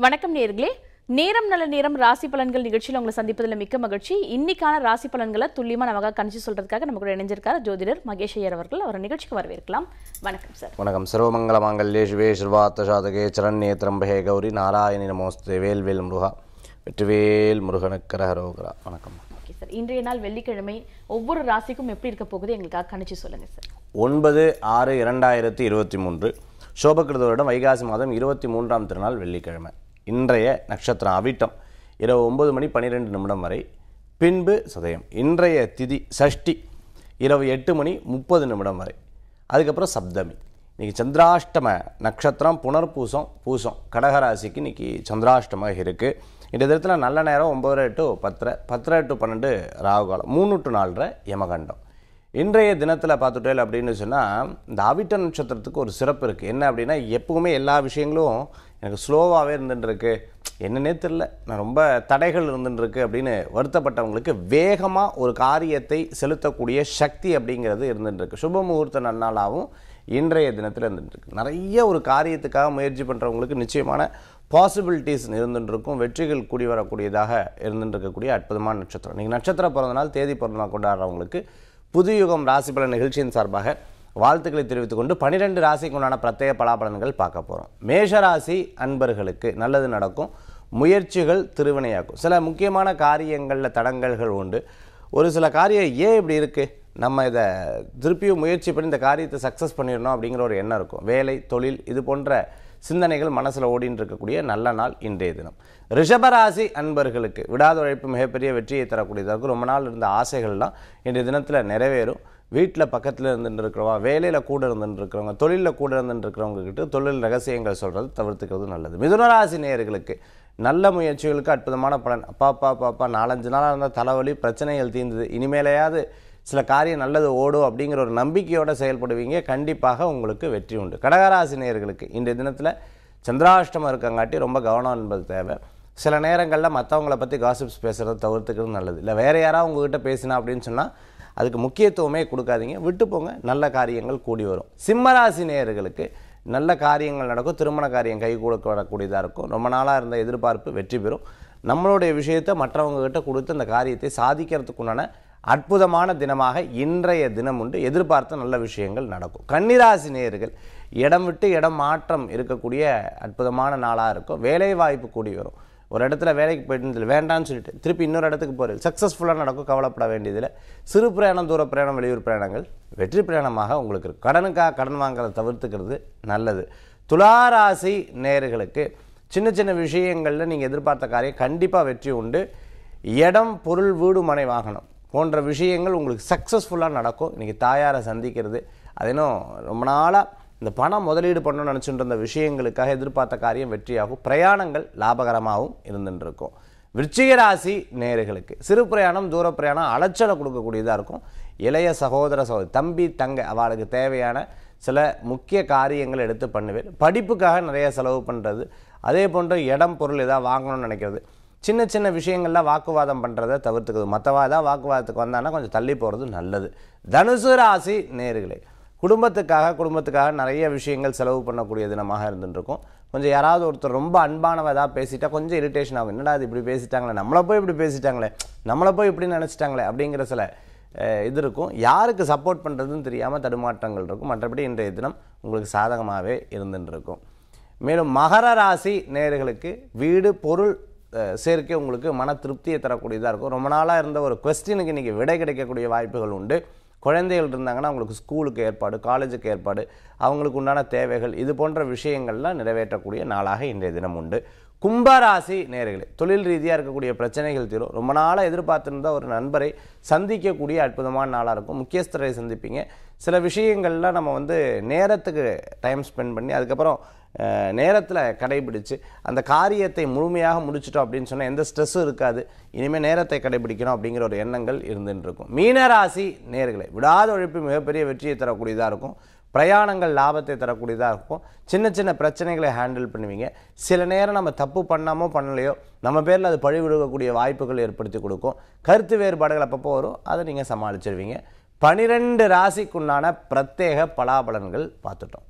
வணக்கம் நேர்களே நேரம் நல்ல நேரம் ராசி பலன்கள் நிகழ்ச்சியில் உங்களை சந்திப்பதில் மிக்க மகிழ்ச்சி இன்னைக்கான ராசி பலன்களை துல்லியமா நமக்கு கணிச்சு சொல்றதுக்காக நம்ம கூட இணைஞ்சிருக்காரு ஜோதிடர் மகேஷ் ஐயர் அவர்கள் அவர் நிகழ்ச்சிக்கு வரவேற்கலாம் வணக்கம் சார் வணக்கம் சர்வமங்கலமாங்கல்யே சிவே சிறுவார்த்தசாதகே சரண்யே திரம்பகே கௌரி நாராயணி நமோஸ்தே வேல்வேல் முருகா வெற்றிவேல் முருகனுக்கு ரகரோகரா வணக்கம் ஓகே சார் இன்றைய நாள் வெள்ளிக்கிழமை ஒவ்வொரு ராசிக்கும் எப்படி இருக்க போகுது எங்களுக்காக கணிச்சு சொல்லுங்க சார் ஒன்பது ஆறு இரண்டாயிரத்தி இருபத்தி மூன்று சோபகிருத வருடம் வைகாசி மாதம் இருபத்தி மூன்றாம் திருநாள் வெள்ளிக்கிழமை இன்றைய நட்சத்திரம் அவிட்டம் இரவு ஒன்பது மணி பன்னிரெண்டு நிமிடம் வரை பின்பு சதயம் இன்றைய திதி சஷ்டி இரவு எட்டு மணி முப்பது நிமிடம் வரை அதுக்கப்புறம் சப்தமி இன்னைக்கு சந்திராஷ்டம நட்சத்திரம் புனர்பூசம் பூசம் கடகராசிக்கு இன்னைக்கு சந்திராஷ்டமாக இருக்குது இந்த தினத்தில் நல்ல நேரம் ஒம்பது டு பத்தரை பத்தரை டு பன்னெண்டு ராகுகாலம் மூணு டு நாலரை யமகண்டம் இன்றைய தினத்தில் பார்த்துட்டேல் அப்படின்னு சொன்னால் இந்த அவிட்ட நட்சத்திரத்துக்கு ஒரு சிறப்பு இருக்குது என்ன அப்படின்னா எப்பவுமே எல்லா விஷயங்களும் எனக்கு ஸ்லோவாகவே இருந்துட்டுருக்கு என்னன்னே தெரில நான் ரொம்ப தடைகள் இருந்துட்டுருக்கு அப்படின்னு வருத்தப்பட்டவங்களுக்கு வேகமாக ஒரு காரியத்தை செலுத்தக்கூடிய சக்தி அப்படிங்கிறது இருந்துட்டுருக்கு சுப முகூர்த்த நன்னாளாகவும் இன்றைய தினத்தில் இருந்துட்டுருக்கு நிறைய ஒரு காரியத்துக்காக முயற்சி பண்ணுறவங்களுக்கு நிச்சயமான பாசிபிலிட்டிஸ் இருந்துட்டுருக்கும் வெற்றிகள் கூடி வரக்கூடியதாக இருந்துருக்கக்கூடிய அற்புதமான நட்சத்திரம் நீங்கள் நட்சத்திர பிறந்த நாள் தேதி பிறந்த நாள் கொண்டாடுறவங்களுக்கு புதுயுகம் ராசி பலன் நிகழ்ச்சியின் சார்பாக வாழ்த்துக்களை தெரிவித்துக் கொண்டு பனிரெண்டு ராசிக்கு உண்டான பிரத்யேக பலாபலன்கள் பார்க்க போகிறோம் மேஷராசி அன்பர்களுக்கு நல்லது நடக்கும் முயற்சிகள் திருவினையாக்கும் சில முக்கியமான காரியங்களில் தடங்கல்கள் உண்டு ஒரு சில காரியம் ஏன் இப்படி இருக்குது நம்ம இதை திருப்பியும் முயற்சி பண்ணி இந்த காரியத்தை சக்ஸஸ் பண்ணிடணும் அப்படிங்கிற ஒரு எண்ணம் இருக்கும் வேலை தொழில் இது போன்ற சிந்தனைகள் மனசில் ஓடின்னு இருக்கக்கூடிய நல்ல நாள் இன்றைய தினம் ரிஷபராசி அன்பர்களுக்கு விடாத உழைப்பு மிகப்பெரிய வெற்றியை தரக்கூடியதாக இருக்கும் ரொம்ப நாள் இருந்த ஆசைகள்லாம் இன்றைய தினத்தில் நிறைவேறும் வீட்டில் பக்கத்தில் இருந்துட்டு இருக்கிறவங்க வேலையில் கூட இருந்துட்டு இருக்கிறவங்க தொழிலில் கூட இருந்துட்டு இருக்கிறவங்க கிட்ட தொழில் ரகசியங்கள் சொல்கிறது தவிர்த்துக்கிறது நல்லது மிதுனராசி நேயர்களுக்கு நல்ல முயற்சிகளுக்கு அற்புதமான பலன் அப்பா அப்பா அப்பா அப்பா நாலஞ்சு நாளாக இருந்த தலைவலி பிரச்சனைகள் தீர்ந்தது இனிமேலையாவது சில காரியம் நல்லது ஓடும் அப்படிங்கிற ஒரு நம்பிக்கையோடு செயல்படுவீங்க கண்டிப்பாக உங்களுக்கு வெற்றி உண்டு கடகராசி நேயர்களுக்கு இன்றைய தினத்தில் சந்திராஷ்டமம் இருக்கங்காட்டி ரொம்ப கவனம் என்பது தேவை சில நேரங்களில் மற்றவங்கள பற்றி காசிப்ஸ் பேசுகிறத தவிர்த்துக்கிறது நல்லது இல்லை வேறு யாராவது உங்ககிட்ட பேசினா அப்படின்னு சொன்னால் அதுக்கு முக்கியத்துவமே கொடுக்காதீங்க விட்டு போங்க நல்ல காரியங்கள் கூடி வரும் சிம்மராசி நேயர்களுக்கு நல்ல காரியங்கள் நடக்கும் திருமண காரியம் கை கொடுக்க வரக்கூடியதாக இருக்கும் ரொம்ப நாளாக இருந்த எதிர்பார்ப்பு வெற்றி பெறும் நம்மளுடைய விஷயத்தை மற்றவங்க கிட்ட கொடுத்து அந்த காரியத்தை சாதிக்கிறதுக்குண்டான அற்புதமான தினமாக இன்றைய தினம் உண்டு எதிர்பார்த்த நல்ல விஷயங்கள் நடக்கும் கன்னிராசி நேயர்கள் இடம் விட்டு இடம் மாற்றம் இருக்கக்கூடிய அற்புதமான நாளாக இருக்கும் வேலை வாய்ப்பு கூடி வரும் ஒரு இடத்துல வேலைக்கு போயிட்டு இருந்தது வேண்டாம்னு சொல்லிட்டு திருப்பி இன்னொரு இடத்துக்கு போகிறது சக்ஸஸ்ஃபுல்லாக நடக்கும் கவலைப்பட வேண்டியதில்லை சிறு பிரயாணம் தூர பிரயாணம் வெளியூர் பிரயாணங்கள் வெற்றி பிரயாணமாக உங்களுக்கு இருக்கும் கடனுக்காக கடன் வாங்குறத தவிர்த்துக்கிறது நல்லது துளாராசி நேயர்களுக்கு சின்ன சின்ன விஷயங்களில் நீங்கள் எதிர்பார்த்த காரியம் கண்டிப்பாக வெற்றி உண்டு இடம் பொருள் வீடு மனை வாகனம் போன்ற விஷயங்கள் உங்களுக்கு சக்ஸஸ்ஃபுல்லாக நடக்கும் இன்றைக்கி தாயாரை சந்திக்கிறது அதேனும் ரொம்ப நாளாக இந்த பணம் முதலீடு பண்ணணும்னு நினச்சிட்டு இருந்த விஷயங்களுக்காக எதிர்பார்த்த காரியம் வெற்றியாகும் பிரயாணங்கள் லாபகரமாகவும் இருந்துட்டு இருக்கும் விருச்சிக ராசி நேயர்களுக்கு சிறு பிரயாணம் தூர பிரயாணம் அலைச்சலை கொடுக்கக்கூடியதாக இருக்கும் இளைய சகோதர சகோதரி தம்பி தங்க அவளுக்கு தேவையான சில முக்கிய காரியங்கள் எடுத்து பண்ணுவேன் படிப்புக்காக நிறைய செலவு பண்ணுறது அதே போன்று இடம் பொருள் ஏதாவது வாங்கணும்னு நினைக்கிறது சின்ன சின்ன விஷயங்கள்லாம் வாக்குவாதம் பண்ணுறதை தவிர்த்துக்கிறது மற்றவா ஏதாவது வாக்குவாதத்துக்கு வந்தாங்கன்னா கொஞ்சம் தள்ளி போகிறது நல்லது தனுசு ராசி நேர்களே குடும்பத்துக்காக குடும்பத்துக்காக நிறைய விஷயங்கள் செலவு பண்ணக்கூடிய தினமாக இருந்துருக்கும் கொஞ்சம் யாராவது ஒருத்தர் ரொம்ப அன்பானவ ஏதாவது பேசிட்டா கொஞ்சம் இரிட்டேஷன் ஆகும் என்னடா அது இப்படி பேசிட்டாங்களே நம்மளை போய் இப்படி பேசிட்டாங்களே நம்மளை போய் இப்படி நினச்சிட்டாங்களே அப்படிங்கிற சில அஹ், இது இருக்கும் யாருக்கு சப்போர்ட் பண்ணுறதுன்னு தெரியாமல் தடுமாற்றங்கள் இருக்கும் மற்றபடி இன்றைய தினம் உங்களுக்கு சாதகமாகவே இருந்துட்டு இருக்கும் மேலும் மகர ராசி நேயர்களுக்கு வீடு பொருள் அஹ், சேர்க்கை உங்களுக்கு மன திருப்தியை தரக்கூடியதாக இருக்கும் ரொம்ப நாளாக இருந்த ஒரு கொஸ்டினுக்கு இன்றைக்கி விடை கிடைக்கக்கூடிய வாய்ப்புகள் உண்டு குழந்தைகள் இருந்தாங்கன்னா அவங்களுக்கு ஸ்கூலுக்கு ஏற்பாடு காலேஜுக்கு ஏற்பாடு அவங்களுக்கு உண்டான தேவைகள் இது போன்ற விஷயங்கள்லாம் நிறைவேற்றக்கூடிய நாளாக இன்றைய தினம் உண்டு கும்பராசி நேர்களே தொழில் ரீதியாக இருக்கக்கூடிய பிரச்சனைகள் தீரும் ரொம்ப நாளாக எதிர்பார்த்திருந்த ஒரு நண்பரை சந்திக்கக்கூடிய அற்புதமான நாளாக இருக்கும் முக்கியஸ்தரை சந்திப்பீங்க சில விஷயங்கள்லாம் நம்ம வந்து நேரத்துக்கு டைம் ஸ்பெண்ட் பண்ணி அதுக்கப்புறம் நேரத்தில் கடைபிடிச்சு அந்த காரியத்தை முழுமையாக முடிச்சிட்டோம் அப்படின்னு சொன்னால் எந்த ஸ்ட்ரெஸ்ஸும் இருக்காது இனிமேல் நேரத்தை கடைபிடிக்கணும் அப்படிங்கிற ஒரு எண்ணங்கள் இருந்துட்டு இருக்கும் மீனராசி நேர்களை விடாத உழைப்பு மிகப்பெரிய வெற்றியை தரக்கூடியதாக இருக்கும் பிரயாணங்கள் லாபத்தை தரக்கூடியதாக இருக்கும் சின்ன சின்ன பிரச்சனைகளை ஹேண்டில் பண்ணுவீங்க சில நேரம் நம்ம தப்பு பண்ணாமோ பண்ணலையோ நம்ம பேரில் அது பழி விழுகக்கூடிய வாய்ப்புகள் ஏற்படுத்தி கொடுக்கும் கருத்து வேறுபாடுகள் அப்பப்போ வரும் அதை நீங்கள் சமாளிச்சிருவீங்க பனிரெண்டு ராசிக்குண்டான பிரத்யேக பலாபலன்கள் பார்த்துட்டோம்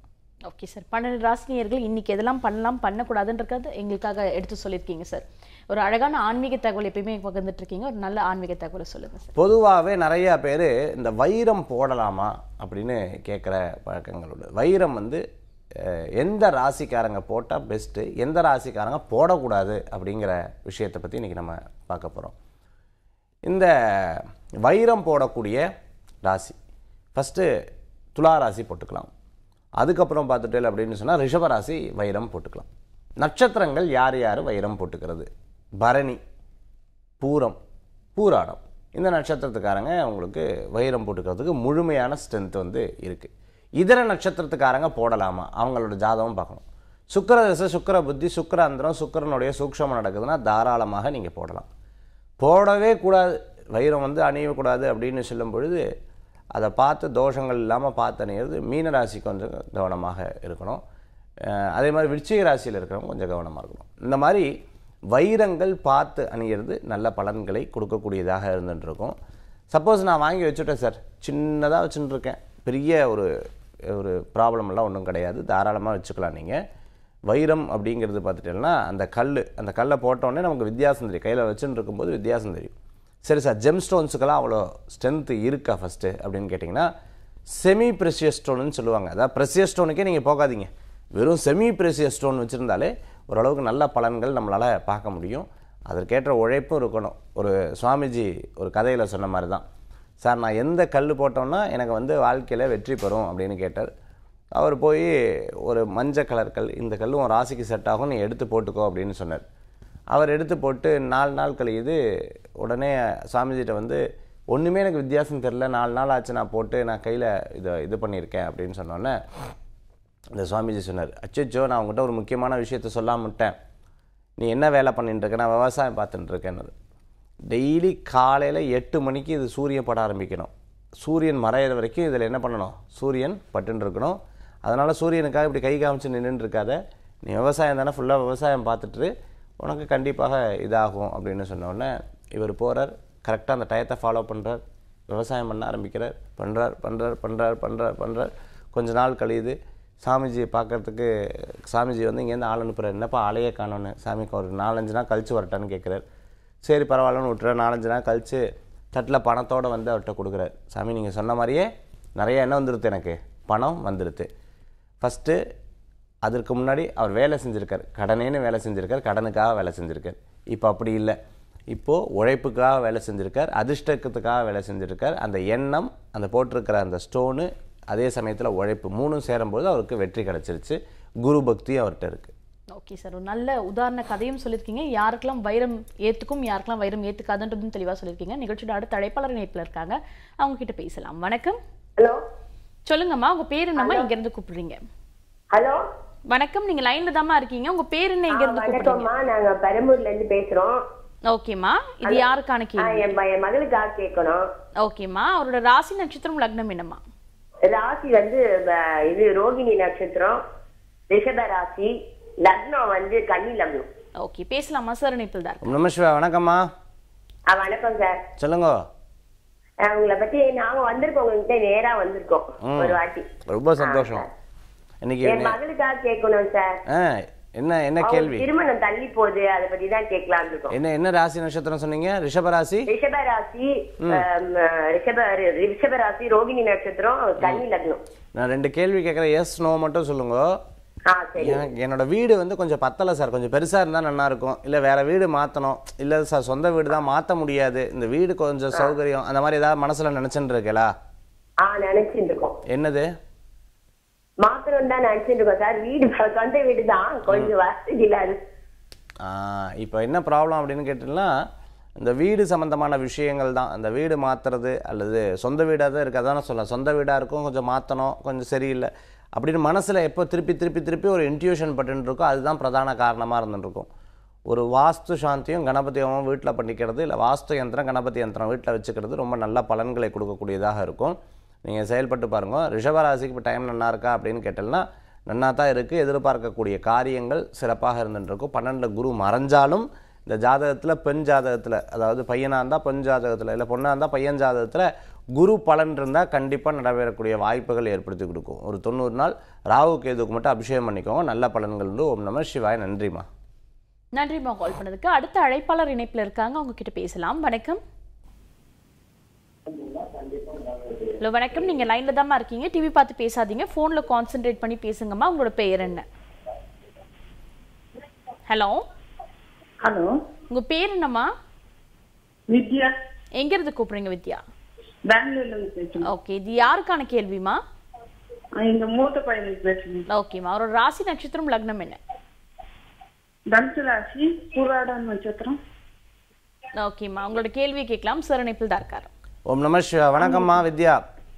ஓகே சார் பன்னெண்டு ராசினியர்கள் இன்னைக்கு எதெல்லாம் பண்ணலாம் பண்ணக்கூடாதுன்றது எங்களுக்காக எடுத்து சொல்லியிருக்கீங்க சார் ஒரு அழகான ஆன்மீக தகவல் எப்பயுமே பகிர்ந்துட்டு இருக்கீங்க ஒரு நல்ல ஆன்மீக தகவலை சொல்லுங்க சார் பொதுவாகவே நிறைய பேர் இந்த வைரம் போடலாமா அப்படின்னு கேட்குற பழக்கங்கள் உண்டு வைரம் வந்து அஹ், எந்த ராசிக்காரங்க போட்டால் பெஸ்ட்டு எந்த ராசிக்காரங்க போடக்கூடாது அப்படிங்கிற விஷயத்தை பற்றி இன்றைக்கி நம்ம பார்க்க போகிறோம் இந்த வைரம் போடக்கூடிய ராசி ஃபஸ்ட்டு துலா ராசி போட்டுக்கலாம் அதுக்கப்புறம் பார்த்துட்டு அப்படின்னு சொன்னால் ரிஷப ராசி வைரம் போட்டுக்கலாம் நட்சத்திரங்கள் யார் யார் வைரம் போட்டுக்கிறது பரணி பூரம் பூராடம் இந்த நட்சத்திரத்துக்காரங்க உங்களுக்கு வைரம் போட்டுக்கிறதுக்கு முழுமையான ஸ்ட்ரென்த் வந்து இருக்குது இதர நட்சத்திரத்துக்காரங்க போடலாமா அவங்களோட ஜாதகம் பார்க்கணும் சுக்கிர தசை சுக்கிர புத்தி சுக்கிர அந்தரம் சுக்கிரனுடைய சூக்ஷமம் நடக்குதுன்னா தாராளமாக நீங்கள் போடலாம் போடவே கூடாது வைரம் வந்து அணியக்கூடாது அப்படின்னு சொல்லும் பொழுது அதை பார்த்து தோஷங்கள் இல்லாமல் பார்த்து அணியிறது மீன ராசி கொஞ்சம் கவனமாக இருக்கணும் அஹ் அதே மாதிரி விருச்சிக ராசியில் இருக்கிறவங்க கொஞ்சம் கவனமாக இருக்கணும் இந்த மாதிரி வைரங்கள் பார்த்து அணியிறது நல்ல பலன்களை கொடுக்கக்கூடியதாக இருந்துட்டு இருக்கும் சப்போஸ் நான் வாங்கி வச்சுட்டேன் சார் சின்னதாக வச்சுட்டு இருக்கேன் பெரிய ஒரு ஒரு ப்ராப்ளம் எல்லாம் ஒன்றும் கிடையாது தாராளமாக வச்சுக்கலாம் நீங்கள் வைரம் அப்படிங்கிறது பார்த்துட்டீங்கன்னா அந்த கல் அந்த கல்லை போட்டோடனே நமக்கு வித்தியாசம் தெரியும் கையில் வச்சுட்டு இருக்கும்போது வித்தியாசம் தெரியும் சரி சார் ஜெம் ஸ்டோன்ஸுக்கெல்லாம் அவ்வளோ ஸ்ட்ரென்த்து இருக்கா ஃபஸ்ட்டு அப்படின்னு கேட்டிங்கன்னா செமி ப்ரெஷியஸ் ஸ்டோனுன்னு சொல்லுவாங்க அதாவது ப்ரெஷியஸ் ஸ்டோனுக்கே நீங்கள் போகாதீங்க வெறும் செமி ப்ரெஷியஸ் ஸ்டோன் வச்சுருந்தாலே ஓரளவுக்கு நல்ல பலன்கள் நம்மளால் பார்க்க முடியும் அதற்கேற்ற உழைப்பும் இருக்கணும் ஒரு சுவாமிஜி ஒரு கதையில் சொன்ன மாதிரி தான் சார் நான் எந்த கல் போட்டோன்னா எனக்கு வந்து வாழ்க்கையில் வெற்றி பெறும் அப்படின்னு கேட்டார் அவர் போய் ஒரு மஞ்சள் கலர் கல் இந்த கல் உன் ராசிக்கு செட் ஆகும் நீ எடுத்து போட்டுக்கோ அப்படின்னு சொன்னார் அவர் எடுத்து போட்டு நாலு நாள் கழியுது உடனே சாமிஜிட்ட வந்து ஒன்றுமே எனக்கு வித்தியாசம் தெரில நாலு நாள் ஆச்சு நான் போட்டு நான் கையில் இதை இது பண்ணியிருக்கேன் அப்படின்னு சொன்னோன்னே இந்த சுவாமிஜி சொன்னார் அச்சோ நான் உங்ககிட்ட ஒரு முக்கியமான விஷயத்த சொல்லாம விட்டேன் நீ என்ன வேலை பண்ணிட்டு இருக்க நான் விவசாயம் பார்த்துட்டு இருக்கேன்னு டெய்லி காலையில் எட்டு மணிக்கு இது சூரியன் பட ஆரம்பிக்கணும் சூரியன் மறையிற வரைக்கும் இதில் என்ன பண்ணணும் சூரியன் பட்டுன்னு இருக்கணும் அதனால் சூரியனுக்காக இப்படி கை காமிச்சு நின்றுட்டு இருக்காத நீ விவசாயம் தானே ஃபுல்லாக விவசாயம் பார்த்துட்டு உனக்கு கண்டிப்பாக இதாகும் அப்படின்னு சொன்னோடனே இவர் போகிறார் கரெக்டாக அந்த டயத்தை ஃபாலோ பண்ணுறார் விவசாயம் பண்ண ஆரம்பிக்கிறார் பண்ணுறார் பண்ணுறார் பண்ணுறார் பண்ணுறார் பண்ணுறார் கொஞ்ச நாள் கழியுது சாமிஜியை பார்க்கறதுக்கு சாமிஜி வந்து இங்கேருந்து ஆள் அனுப்புகிறார் என்னப்பா ஆளையே காணோன்னு சாமிக்கு ஒரு நாலஞ்சு நாள் கழிச்சு வரட்டான்னு கேட்குறாரு சரி பரவாயில்லன்னு விட்டுறாரு நாலஞ்சு நாள் கழிச்சு தட்டில் பணத்தோடு வந்து அவர்கிட்ட கொடுக்குறாரு சாமி நீங்கள் சொன்ன மாதிரியே நிறைய என்ன வந்துடுது எனக்கு பணம் வந்துடுது ஃபஸ்ட்டு அதற்கு முன்னாடி அவர் வேலை செஞ்சுருக்கார் கடனேன்னு வேலை செஞ்சுருக்கார் கடனுக்காக வேலை செஞ்சுருக்கார் இப்போ அப்படி இல்லை இப்போது உழைப்புக்காக வேலை செஞ்சுருக்கார் அதிர்ஷ்டத்துக்காக வேலை செஞ்சுருக்கார் அந்த எண்ணம் அந்த போட்டிருக்கிற அந்த ஸ்டோனு அதே சமயத்தில் உழைப்பு மூணும் சேரும்போது அவருக்கு வெற்றி கிடச்சிருச்சு குரு பக்தி அவர்கிட்ட இருக்குது ஓகே சார் ஒரு நல்ல உதாரண கதையும் சொல்லியிருக்கீங்க யாருக்கெல்லாம் வைரம் ஏத்துக்கும் யாருக்கெல்லாம் வைரம் ஏத்துக்காதுன்றதும் தெளிவா சொல்லியிருக்கீங்க நிகழ்ச்சியோட அடுத்த அழைப்பாளர் இணைப்புல இருக்காங்க அவங்க கிட்ட பேசலாம் வணக்கம் ஹலோ சொல்லுங்கம்மா உங்க பேர் என்னம்மா இங்க இருந்து கூப்பிடுறீங்க ஹலோ வணக்கம் நீங்க லைன்ல தாம்மா இருக்கீங்க உங்க பேர் என்ன இங்க இருந்து கூப்பிடுறீங்க வணக்கம்மா நாங்க பெரம்பூர்ல இருந்து பேசுறோம் ஓகேம்மா இது யாருக்கான ஆ, கேள்வி என் ப- என் மகளுக்காக கேட்கணும் ஓகேம்மா அவரோட ராசி நட்சத்திரம் லக்னம் என்னம்மா ராசி வந்து ப- இது ரோகிணி நட்சத்திரம் ரிஷப ராசி லக்னம் வந்து கன்னி லக்னம் ஓகே பேசலாமா சார் இணைப்பில் தான் ஓம் நம சிவா வணக்கம்மா ஆ, வணக்கம் சார் சொல்லுங்க ஆ, உங்களை பத்தி நாங்க வந்திருக்கோம் உங்ககிட்ட நேரா வந்திருக்கோம் ம். ஒரு வாட்டி ரொம்ப சந்தோஷம் இன்னைக்கு என் மகளுக்காக கேட்கணும் சார் ஆ என்ன என்ன அவங்க கேள்வி திருமணம் தள்ளி போகுது அதை பத்தி தான் கேட்கலாம் இருக்கோம் என்ன என்ன ராசி நட்சத்திரம் சொன்னீங்க ரிஷப ராசி ரிஷப ராசி ஆம், ரிஷப ரிஷப ராசி ரோகிணி நட்சத்திரம் கன்னி லக்னம் நான் ரெண்டு கேள்வி கேட்குறேன் எஸ் நோ மட்டும் சொல்லுங்க ஆ சரி எனக்கு என்னோட வீடு வந்து கொஞ்சம் பத்தலை சார் கொஞ்சம் பெருசாக இருந்தால் நல்லா இருக்கும் இல்லை வேற வீடு மாற்றணும் இல்லை சார் சொந்த வீடு தான் மாற்ற முடியாது இந்த வீடு கொஞ்சம் சௌகரியம் அந்த மாதிரி ஏதாவது மனசில் நினச்சிட்டு இருக்கலா ஆ நினைச்சிட்டு இருக்கோம் என்னது மாத்திரம் தான் நினைச்சிட்டு இருக்கோம் சார் வீடு சொந்த வீடு தான் கொஞ்சம் வசதி இல்லாது இப்போ என்ன ப்ராப்ளம் அப்படின்னு கேட்டிங்கன்னா இந்த வீடு சம்மந்தமான விஷயங்கள் தான் அந்த வீடு மாற்றுறது அல்லது சொந்த வீடாக தான் இருக்குது அதான் நான் சொல்ல சொந்த வீடாக இருக்கும் கொஞ்சம் மாற்றணும் கொஞ்சம் சரியில்லை அப்படின்னு மனசில் எப்போ திருப்பி திருப்பி திருப்பி ஒரு இன்ட்யூஷன் பட்டுன்னு இருக்கோ அதுதான் பிரதான காரணமாக இருந்துருக்கும் ஒரு வாஸ்து சாந்தியும் கணபதி ஹோமம் வீட்டில் பண்ணிக்கிறது இல்லை வாஸ்து யந்திரம் கணபதி யந்திரம் வீட்டில் வச்சுக்கிறது ரொம்ப நல்ல பலன்களை கொடுக்கக்கூடியதாக இருக்கும் நீங்கள் செயல்பட்டு பாருங்க ரிஷபராசிக்கு இப்போ டைம் நல்லா இருக்கா அப்படின்னு கேட்டோம்னா நன்னா தான் இருக்குது எதிர்பார்க்கக்கூடிய காரியங்கள் சிறப்பாக இருந்துருக்கும் பன்னெண்டில் குரு மறைஞ்சாலும் இந்த ஜாதகத்தில் பெண் ஜாதகத்தில் அதாவது பையனாக இருந்தால் பெண் ஜாதகத்தில் இல்லை பொண்ணாக இருந்தால் பையன் ஜாதகத்தில் குரு பலன் இருந்தால் கண்டிப்பாக நடைபெறக்கூடிய வாய்ப்புகள் ஏற்படுத்தி கொடுக்கும் ஒரு தொண்ணூறு நாள் ராகு கேதுக்கு மட்டும் அபிஷேகம் பண்ணிக்கோங்க நல்ல பலன்கள் உண்டு ஓம் நம சிவாய நன்றிம்மா நன்றிம்மா கால் பண்ணதுக்கு அடுத்த அழைப்பாளர் இணைப்புல இருக்காங்க அவங்க கிட்ட பேசலாம் வணக்கம் ஹலோ வணக்கம் நீங்க லைன்ல தாம்மா இருக்கீங்க டிவி பார்த்து பேசாதீங்க போன்ல கான்சென்ட்ரேட் பண்ணி பேசுங்கம்மா உங்களோட பெயர் என்ன ஹலோ ஹலோ உங்க பேர் என்னம்மா வித்யா எங்க இருந்து கூப்பிடுறீங்க வித்யா பெங்களூர்ல இருந்து பேசுறேன் ஓகே இது யாருக்கான கேள்விமா ஆ, எங்க மூத்த பையனுக்கு பேசுறேன் ஓகேம்மா அவரோட ராசி நட்சத்திரம் லக்னம் என்ன தனுசு ராசி பூராடம் நட்சத்திரம் ஓகேம்மா உங்களோட கேள்வி கேட்கலாம் சார் இணைப்பில் தான் இருக்காரு ஓம் நம சிவா வணக்கம்மா வித்யா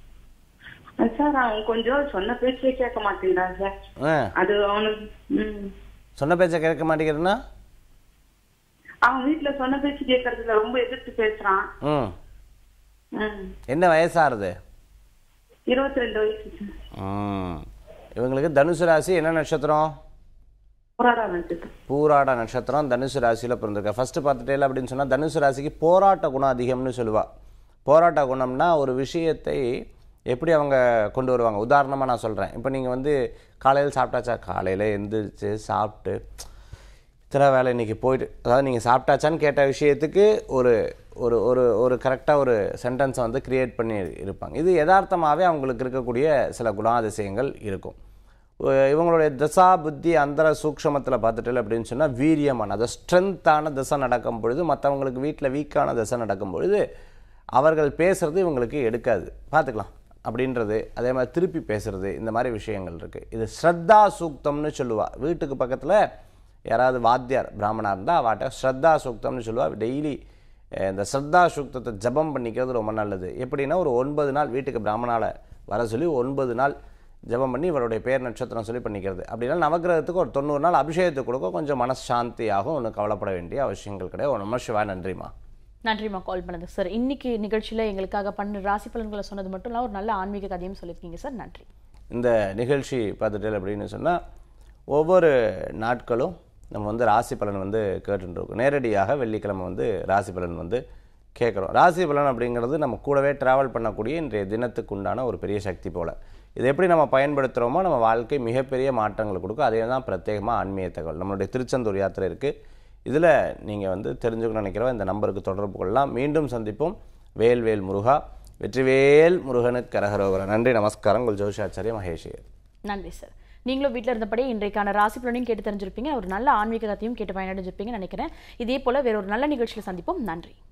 ஆ, சார் அவன் கொஞ்சம் சொன்ன பேச்சே கேட்க மாட்டேங்கிறான் சார் ஆ அது அவனுக்கு ம். சொன்ன பேச்சை கேட்க மாட்டேங்கிறதுன்னா அவன் வீட்டுல சொன்ன பேச்சு கேட்கறதுல ரொம்ப எதிர்த்து பேசுறான் ம் ம். என்ன வயசாகுது இருபத்தி ரெண்டு வயசு சார் ம் இவங்களுக்கு தனுசு ராசி என்ன நட்சத்திரம் பூராடம் நட்சத்திரம் பூராட நட்சத்திரம் தனுசு ராசியில் பிறந்திருக்கா ஃபஸ்ட்டு பார்த்துட்டே அப்படின்னு சொன்னால் தனுசு ராசிக்கு போராட்ட குணம் அதிகம்னு சொல்லுவா போராட்ட குணம்னா ஒரு விஷயத்தை எப்படி அவங்க கொண்டு வருவாங்க உதாரணமாக நான் சொல்கிறேன் இப்போ நீங்கள் வந்து காலையில் சாப்பிட்டாச்சா காலையில் எந்திரிச்சு சாப்பிட்டு இத்தனை வேலை இன்றைக்கி போயிட்டு அதாவது நீங்கள் சாப்பிட்டாச்சான்னு கேட்ட விஷயத்துக்கு ஒரு ஒரு ஒரு ஒரு கரெக்டாக ஒரு சென்டென்ஸை வந்து கிரியேட் பண்ணி இருப்பாங்க இது யதார்த்தமாகவே அவங்களுக்கு இருக்கக்கூடிய சில குணாதிசயங்கள் இருக்கும் ஒ- இவங்களுடைய தசா புத்தி அந்தர சூக்ஷமத்தில் பார்த்துட்டு அப்படின்னு சொன்னால் வீரியமான அது ஸ்ட்ரென்த்தான தசை நடக்கும் பொழுது மற்றவங்களுக்கு வீட்டில் வீக்கான தசை நடக்கும் பொழுது அவர்கள் பேசுறது இவங்களுக்கு எடுக்காது பார்த்துக்கலாம் அப்படின்றது அதே மாதிரி திருப்பி பேசுறது இந்த மாதிரி விஷயங்கள் இருக்குது இது ஸ்ரத்தா சூக்தம்னு சொல்லுவா வீட்டுக்கு பக்கத்தில் யாராவது வாத்தியார் பிராமணா இருந்தால் அவாட்ட ஸ்ரத்தா சூக்தம்னு சொல்லுவா டெய்லி இந்த ஸ்ரத்தா சூக்தத்தை ஜபம் பண்ணிக்கிறது ரொம்ப நல்லது எப்படின்னா ஒரு ஒன்பது நாள் வீட்டுக்கு பிராமணால வர சொல்லி ஒன்பது நாள் ஜெபம் பண்ணி இவருடைய பேர் நட்சத்திரம் சொல்லி பண்ணிக்கிறது அப்படின்னா நவக்கிரகத்துக்கு ஒரு தொண்ணூறு நாள் அபிஷேகத்துக்கு கொடுக்க கொஞ்சம் மனசாந்தி ஆகும் ஒன்றும் கவலைப்பட வேண்டிய அவசியங்கள் கிடையாது ஓ நம சிவா நன்றிம்மா நன்றிம்மா கால் பண்ணது சார் இன்னைக்கு நிகழ்ச்சியில எங்களுக்காக பண்ண ராசி பலன்களை சொன்னது மட்டும் இல்லாம ஒரு நல்ல ஆன்மீக கதையும் சொல்லியிருக்கீங்க சார் நன்றி இந்த நிகழ்ச்சி பார்த்துட்டு அப்படின்னு சொன்னால் ஒவ்வொரு நாட்களும் நம்ம வந்து ராசி பலன் வந்து கேட்டுட்டு இருக்கோம் நேரடியாக வெள்ளிக்கிழமை வந்து ராசி பலன் வந்து கேட்குறோம் ராசி பலன் அப்படிங்கிறது நம்ம கூடவே ட்ராவல் பண்ணக்கூடிய இன்றைய தினத்துக்கு உண்டான ஒரு பெரிய சக்தி போல் இது எப்படி நம்ம பயன்படுத்துகிறோமோ நம்ம வாழ்க்கை மிகப்பெரிய மாற்றங்களை கொடுக்கும் அதே தான் பிரத்யேகமாக ஆன்மீக தகவல் நம்மளுடைய திருச்செந்தூர் யாத்திரை இருக்குது இதில் நீங்கள் வந்து தெரிஞ்சுக்கணும்னு நினைக்கிறோம் இந்த நம்பருக்கு தொடர்பு கொள்ளலாம் மீண்டும் சந்திப்போம் வேல்வேல் முருகா வெற்றிவேல் முருகனுக்கு கரகரோகரா நன்றி நமஸ்காரம் உங்கள் ஜோஷாச்சாரிய மகேஷியர் நன்றி சார் நீங்களும் வீட்டில் இருந்தபடியே இன்றைக்கான ராசி பலனையும் கேட்டு தெரிஞ்சிருப்பீங்க ஒரு நல்ல ஆன்மீக கதையும் கேட்டு பயனடைஞ்சிருப்பீங்கன்னு நினைக்கிறேன் இதே போல வேற ஒரு நல்ல நிகழ்ச்சியில் சந்திப்போம் நன்றி